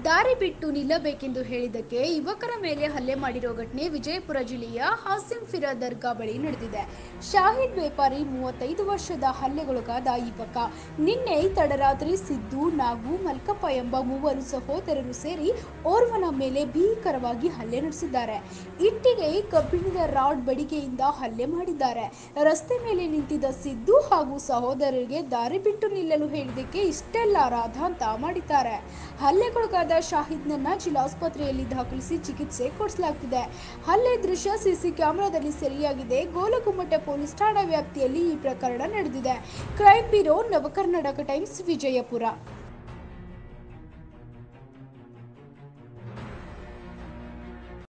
ದಾರಿ ಬಿಟ್ಟು ನಿಲ್ಲಬೇಕೆಂದು ಹೇಳಿದ್ದಕ್ಕೆ ಯುವಕರ ಮೇಲೆ ಹಲ್ಲೆ ಮಾಡಿರೋ ಘಟನೆ ವಿಜಯಪುರ ಜಿಲ್ಲೆಯ ಹಾಸಿಂ ಫಿರಾ ದರ್ಗಾ ಬಳಿ ನಡೆದಿದೆ ಶಾಹಿದ್ ವ್ಯಾಪಾರಿ ಮೂವತ್ತೈದು ವರ್ಷದ ಹಲ್ಲೆಗೊಳಗಾದ ಯುವಕ ನಿನ್ನೆ ತಡರಾತ್ರಿ ಸಿದ್ದು ನಾಗು ಮಲ್ಕಪ್ಪ ಎಂಬ ಮೂವರು ಸಹೋದರರು ಸೇರಿ ಓರ್ವನ ಮೇಲೆ ಭೀಕರವಾಗಿ ಹಲ್ಲೆ ನಡೆಸಿದ್ದಾರೆ ಇಟ್ಟಿಗೆ ಕಬ್ಬಿಣದ ರಾಡ್ ಬಡಿಗೆಯಿಂದ ಹಲ್ಲೆ ಮಾಡಿದ್ದಾರೆ ರಸ್ತೆ ಮೇಲೆ ನಿಂತಿದ್ದ ಸಿದ್ದು ಹಾಗೂ ಸಹೋದರರಿಗೆ ದಾರಿ ಬಿಟ್ಟು ನಿಲ್ಲಲು ಹೇಳಿದ್ದಕ್ಕೆ ಇಷ್ಟೆಲ್ಲ ರಾಧಾಂತ ಮಾಡಿದ್ದಾರೆ ಹಲ್ಲೆಗೊಳಗಾದ ಶಾಹಿದ್ನನ್ನ ಜಿಲ್ಲಾಸ್ಪತ್ರೆಯಲ್ಲಿ ದಾಖಲಿಸಿ ಚಿಕಿತ್ಸೆ ಕೊಡಿಸಲಾಗ್ತಿದೆ ಹಲ್ಲೆ ದೃಶ್ಯ ಸಿಸಿ ಕ್ಯಾಮೆರಾದಲ್ಲಿ ಸೆರೆಯಾಗಿದೆ ಗೋಲಗುಮ್ಮಟ ಪೊಲೀಸ್ ಠಾಣಾ ವ್ಯಾಪ್ತಿಯಲ್ಲಿ ಈ ಪ್ರಕರಣ ನಡೆದಿದೆ crime bureau Navakarnataka Times Vijayapura